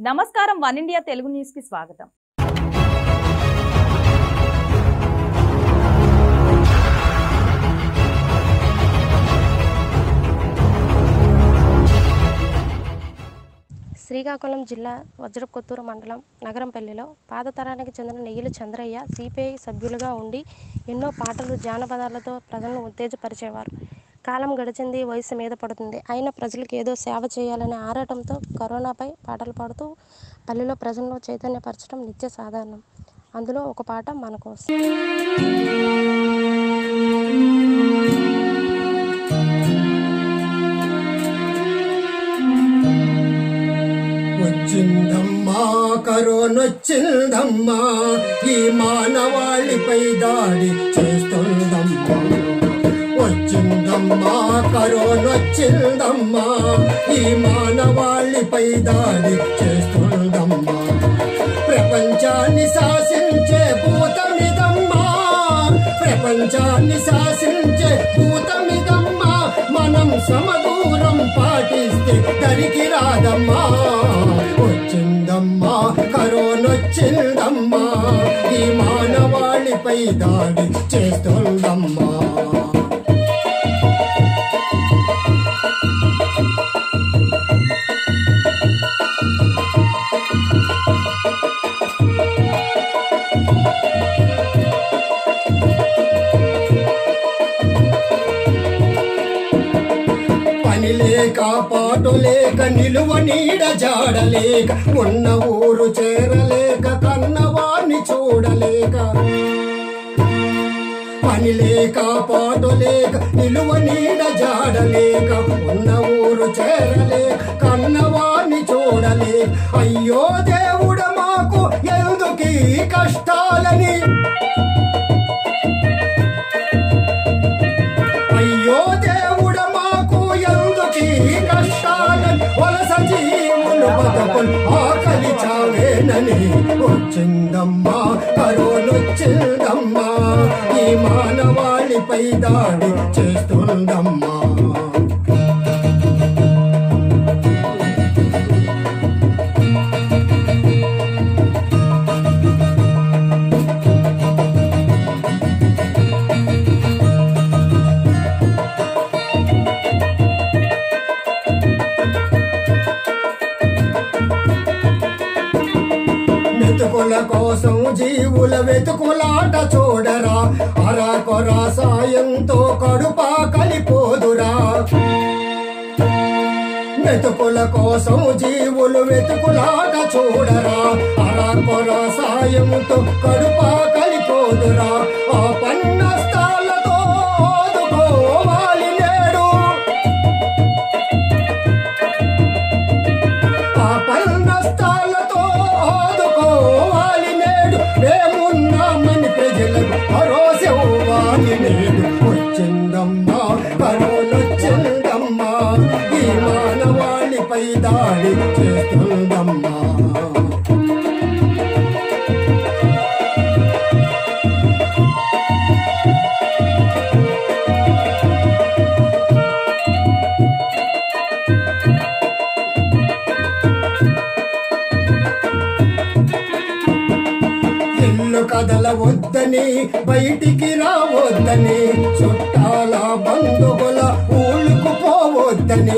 నమస్కారం one India Telugu news కి స్వాగతం శ్రీకాకుళం జిల్లా వజ్రకొత్తూరు మండలం నగరంపల్లిలో పాతతరానికి చెందిన నెయ్యిల చంద్రయ్య సిపిఐ సభ్యులుగా ఉండి ఎన్నో పాటలు జానపదాలతో ప్రజలను ఉత్తేజపరిచేవారు కాలం గడిచింది వయసు మీద పడుతుంది అయినా ప్రజలకు ఏదో సేవ చేయాలనే ఆరాటంతో కరోనాపై పాటలు పాడుతూ పల్లెలో ప్రజలను చైతన్యపరచడం నిత్య సాధారణం అందులో ఒక పాట మన కోసం వచ్చిందమ్మా కరోనొచ్చిందమ్మా ఈ మానవాళిపై దాడి చేస్తుందమ్మా వచ్చిందమ్మా కరోనొచ్చిందమ్మా ఈ మానవాళిపై దాడి చేస్తుందమ్మా ప్రపంచాన్ని శాసించే భూతమిదమ్మా ప్రపంచాన్ని శాసించే భూతమిదమ్మా మనం సమదూరం పాటిస్తే దరికి రాదమ్మా వచ్చిందమ్మా కరోనొచ్చిందమ్మా ఈ మానవాళిపై దాడి చేస్తుందమ్మా పని లేక పాటు లేక నిలువ నీడ జాడలేక ఉన్న ఊరు చేరలేక కన్నవాణ్ణి చూడలేక పని లేక పాటు లేక నిలువ నీడ జాడలేక ఉన్న ఊరు చేరలేక కన్నవాణ్ణి చూడలేక అయ్యో దేవుడ మాకు ఎందుకీ కష్టాలని అయ్యో దేవుడ మాకు ఎందుకీ కష్టాలని వలస జీవులు బతకులు ఆకలి చావేనని వచ్చిందమ్మా కరోనొచ్చిందమ్మా ఈ మానవాళిపై దాడి చేస్తుందమ్మా మెతుకుల కోసం జీవుల వెతుకులాట చూడరా అరా కొరా సాయంతో కడుపా కలిపోదురా మెతుకుల కోసం జీవులు వెతుకులాట చూడరా అరా కొరా సాయంతో కడుపా కలిపోదురా ఆ పన్నస్తాలతో ఆదుకోవాలి నేడు ఆ పన్నస్తాలతో ఆదుకోవాలి నేడు మేమున్నామని ప్రజలకు భరోసెవ్వాలి నేడు వచ్చిందమ్మా కరోనొచ్చిందమ్మా ఈ మానవాళిపై దాడి చేస్తుందమ్మా ఇల్లు కదలవద్దని బయటికి రావద్దని చుట్టాల బంధువుల ఊళ్ళకు పోవద్దని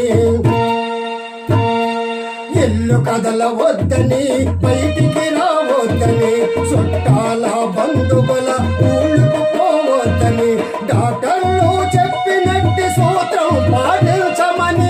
ఇల్లు కదలవద్దని బయటికి రావద్దని చుట్టాల బంధువుల ఊళ్ళకు పోవద్దని డాక్టర్లు చెప్పినట్టు సూత్రం పాటించమని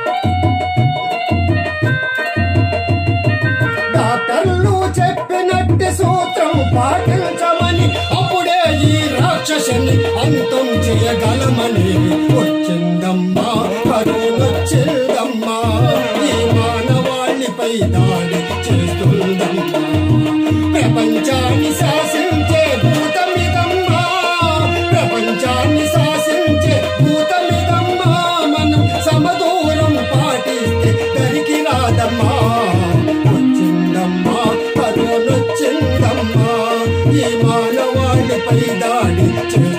డాక్టర్లు చెప్పినట్టు సూత్రం పాటించమని అప్పుడే ఈ రాక్షసుని అంతం చేయగలమని వచ్చిందమ్మా కరోనొచ్చిందమ్మా ఈ మానవాళిపై దాడి చేస్తుందమ్మా ప్రపంచాన్ని శాసించే భూతమిదమ్మా ప్రపంచాన్ని శాసించే భూతమిదమ్మా మనం సమదూరం పాటిస్తే దరికి రాదమ్మా వచ్చిందమ్మా కరోనొచ్చిందమ్మా ఈ మానవాళిపై దాడి చేస్తుందమ్మా